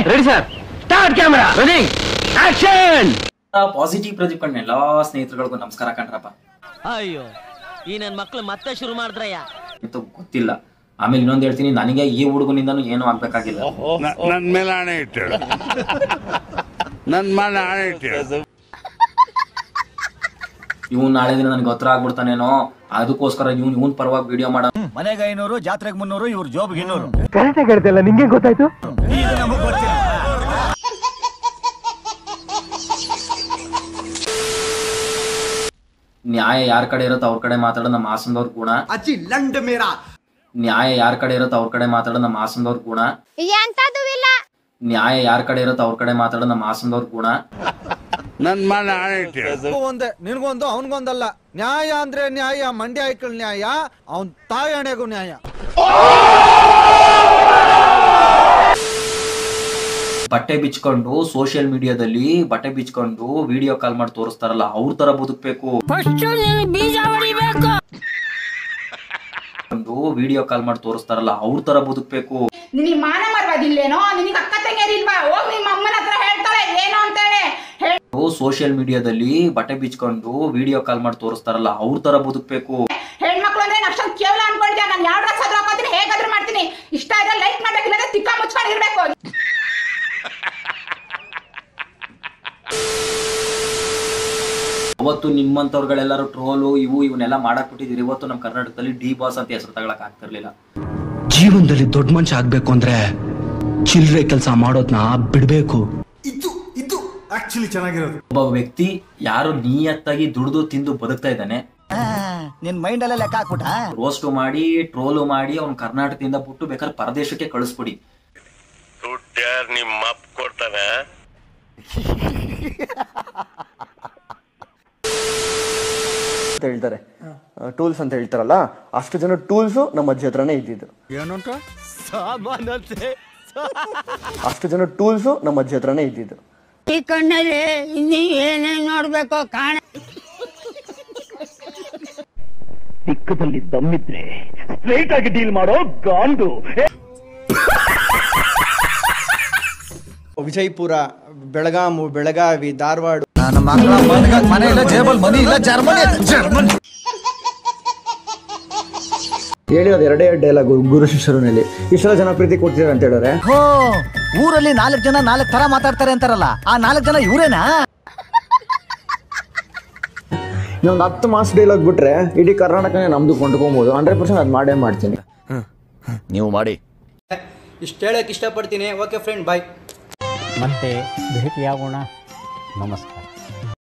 ready sir start camera running action positive Pradeep ಕಣ್ಣ ಎಲ್ಲಾ ಸ್ನೇಹಿತರುಗಳಿಗೂ ನಮಸ್ಕಾರ ಕಣ್ರಪ್ಪ ಅಯ್ಯೋ ಈ ನನ್ ಮಕ್ಳು ಮತ್ತೆ ಶುರು ಮಾಡಿದ್ರಯ್ಯ ಇದು ಗೊತ್ತಿಲ್ಲ ಆಮೇಲೆ ಇನ್ನೊಂದು ಹೇಳ್ತೀನಿ ನನಗೆ ಈ ಹುಡುಗನಿಂದನೂ ಏನೂ ಆಗ್ಬೇಕಾಗಿಲ್ಲ ನನ್ ಮೇಲೆ ಆಣೆ ಇಟ್ಟಳು ನನ್ ಮೇಲೆ ಆಣೆ ಇಟ್ಟಳು ಇವ್ನು ನಾಳೆ ದಿನ ನನಗೆ ಹತ್ರ ಆಗ್ಬಿಡ್ತಾನೇನೋ ಅದಕ್ಕೋಸ್ಕರ ಇವ್ನು ಇವ್ನ ಪರವಾಗಿ ವಿಡಿಯೋ ಮಾಡ ಮನೆಗೆ ಐನೂರು ಜಾತ್ರೆಗೆ ಮುನ್ನೂರು ಇವ್ರ ಜಾಬ್ಗೆ ಇನ್ನೂರು ಕರೆಕ್ಟ್ ಆಗಿ ಹೇಳ್ತಿಲ್ಲ ನಿಂಗೆ ಗೊತ್ತಾಯ್ತು ಇದು ನಮಗ್ ಗೊತ್ತಿಲ್ಲ ನ್ಯಾಯ ಯಾರ ಕಡೆ ಇರುತ್ತೋ ಅವ್ರ ಕಡೆ ಮಾತಾಡೋ ನಮ್ಮ ಹಾಸನದವ್ರ ಗುಣ ಅಜ್ಜಿ ಲಂಡ್ ಮೇರಾ ನ್ಯಾಯ ಯಾರ ಕಡೆ ಇರುತ್ತೋ ಅವ್ರ ಕಡೆ ಮಾತಾಡೋ ನಮ್ಮ ಹಾಸನದವ್ರ ಗುಣ ಎಂತದು ಇಲ್ಲ ನ್ಯಾಯ ಯಾರ ಕಡೆ ಇರುತ್ತೋ ಅವ್ರ ಕಡೆ ಮಾತಾಡೋ ನಮ್ಮ ಹಾಸನದವ್ರ ಗುಣ ನನ್ ಮೇಲೆ ಆಣೆ ಇಟ್ಟಳು ಒಂದೇ ನಿನ್ಗೊಂದು ಅವನ್ಗೊಂದಲ್ಲ ನ್ಯಾಯ ಅಂದ್ರೆ ನ್ಯಾಯ ಮಂಡ್ಯ ಐಕಳ್ ನ್ಯಾಯ ಅವನ್ ತಾಯಿ ಹಣೆಗೂ ನ್ಯಾಯ ಬಟ್ಟೆ ಬಿಚ್ಕೊಂಡು ಸೋಷಿಯಲ್ ಮೀಡಿಯಾದಲ್ಲಿ ಬಟ್ಟೆ ಬಿಚ್ಕೊಂಡು ವಿಡಿಯೋ ಕಾಲ್ ಮಾಡಿ ತೋರಿಸ್ತಾರಲ್ಲ ಅವ್ರ ತರ ಬದುಕ್ಬೇಕು ವಿಡಿಯೋ ಕಾಲ್ ಮಾಡಿ ತೋರಿಸ್ತಾರಲ್ಲ ಅವ್ರ ತರ ಬದುಕ್ಬೇಕು ನಿನಗೆ ಮಾನ ಮರ್ವಾದಿಲ್ಲೇನೋ ನಿನಗೆ ಅಕ್ಕ ತಂಗಿಯರಿಲ್ವಾ ಹೋಗ್ ನಿಮ್ಮ ಅಮ್ಮನ ಹತ್ರ ಹೇಳ್ತಾಳೆ ಏನು ಅಂತೇಳಿ ಹೇಳ್- ಸೋಷಿಯಲ್ ಮೀಡಿಯಾದಲ್ಲಿ ಬಟ್ಟೆ ಬಿಚ್ಕೊಂಡು ವಿಡಿಯೋ ಕಾಲ್ ಮಾಡಿ ತೋರಿಸ್ತಾರಲ್ಲ ಅವ್ರ ತರ ಬದುಕ್ಬೇಕು ಹೆಣ್ಮಕ್ಳು ಅಂದ್ರೆ ನಾನು ಅಷ್ಟೊಂದು ಕೇವಲ ಅನ್ಕೊಂಡಿದ್ದೆ ನಾನು ಯಾವ ಡ್ರೆಸ್ ಆದ್ರೂ ಹಾಕೋತೀನಿ ಹೇಗಾದ್ರೂ ಮಾಡ್ತೀನಿ ಇಷ್ಟ ಇದ್ರೆ ಲೈಕ್ ಮಾಡ್ಬೇಕಿಲ್ಲ ತಿಕ್ಕ ಮುಚ್ಕೊಂಡು ಇರ್ಬೇಕು ಅವತ್ತು ನಿಮ್ಮಂತವ್ರುಗಳೆಲ್ಲರೂ ಟ್ರೋಲು ಇವು ಇವನ್ನೆಲ್ಲ ಮಾಡಕ್ ಬಿಟ್ಟಿದ್ದೀರಿ ಇವತ್ತು ನಮ್ಮ ಕರ್ನಾಟಕದಲ್ಲಿ ಡಿ ಬಾಸ್ ಅಂತ ಹೆಸರು ತಗೊಳಕ್ ಆಗ್ತಿರ್ಲಿಲ್ಲ ಜೀವನದಲ್ಲಿ ದೊಡ್ಡ ಮನುಷ್ಯ ಆಗ್ಬೇಕು ಅಂದ್ರೆ ಚಿಲ್ಲರೆ ಕೆಲಸ ಮಾಡೋದ್ನ ಬಿಡ್ಬೇಕು ಇದು ಇದು ಆಕ್ಚುಲಿ ಚೆನ್ನಾಗಿರೋದು ಒಬ್ಬ ವ್ಯಕ್ತಿ ಯಾರು ನಿಯತ್ತಾಗಿ ದುಡಿದು ತಿಂದು ಬದುಕ್ತಾ ಇದ್ದಾನೆ ನಿನ್ ಮೈಂಡ್ ಅಲ್ಲೇ ಲೆಕ್ಕ ಹಾಕ್ಬಿಟ್ಟ ರೋಸ್ಟು ಮಾಡಿ ಟ್ರೋಲು ಮಾಡಿ ಅವ್ನು ಕರ್ನಾಟಕದಿಂದ ಬಿಟ್ಟು ಬೇಕಾದ್ರೆ ಪರದೇಶಕ್ಕೆ ಕಳಿಸ್ಬಿಡಿ ದುಡ್ಡು ಯಾರು ನಿಮ್ಮ ಅಪ್ಪ ಕೊಡ್ತಾನೆ ಅಂತ ಹೇಳ್ತಾರೆ ಟೂಲ್ಸ್ ಅಂತ ಹೇಳ್ತಾರಲ್ಲ ಅಷ್ಟು ಜನ ಟೂಲ್ಸು ನಮ್ಮ ಅಜ್ಜಿ ಹತ್ರನೇ ಇದ್ದಿದ್ದು ಅಷ್ಟು ಜನ ಟೂಲ್ಸು ನಮ್ಮ ಅಜ್ಜಿ ಹತ್ರನೇ ಇದ್ದಿದ್ದು ಈ ಕಣ್ಣಲ್ಲಿ ಇನ್ನೀ ಏನೇನ್ ನೋಡ್ಬೇಕು ಕಾಣ ದಿಕ್ಕದಲ್ಲಿ ದಮ್ಮಿದ್ರೆ ಸ್ಟ್ರೈಟ್ ಆಗಿ ಡೀಲ್ ಮಾಡೋ ಗಾಂಡು ವಿಜಯಪುರ ಬೆಳಗಾಮು ಬೆಳಗಾವಿ ಧಾರವಾಡ ನನ್ನ ಮಗಳ ಮನೆ ಇಲ್ಲ ಜೇಬಲ್ ಮನಿ ಇಲ್ಲ ಜರ್ಮನಿ ಜರ್ಮನಿ ಹೇಳಿರೋದು ಎರಡೇ ಎರಡು ಡೈಲಾಗು ಗುರು ಶಿಷ್ಯರಲ್ಲಿ ಇಷ್ಟೆಲ್ಲ ಜನ ಪ್ರೀತಿ ಕೊಡ್ತಿದ್ದಾರೆ ಅಂತ ಹೇಳಿದ್ರೆ ಹೋ ಊರಲ್ಲಿ ನಾಲ್ಕು ಜನ ನಾಲ್ಕು ತರ ಮಾತಾಡ್ತಾರೆ ಅಂತಾರಲ್ಲ ಆ ನಾಲ್ಕು ಜನ ಇವರೇನಾ ಇನ್ನೊಂದು ಹತ್ತು ಮಾಸ್ ಡೈಲಾಗ್ ಬಿಟ್ರೆ ಇಡೀ ಕರ್ನಾಟಕನೇ ನಮ್ದು ಕೊಂಡ್ಕೊಬೋದು ಹಂಡ್ರೆಡ್ ಪರ್ಸೆಂಟ್ ಅದು ಮಾಡೇ ಮಾಡ್ತೀನಿ ನೀವು ಮಾಡಿ ಇಷ್ಟ ಹೇಳಕ್ ಇಷ್ಟಪಡ್ತೀನಿ ಓಕೆ ಫ್ರೆಂಡ್ ಬಾಯ್ ಮತ್ತೆ ಭೇಟಿಯಾಗೋಣ ನಮಸ್ಕಾರ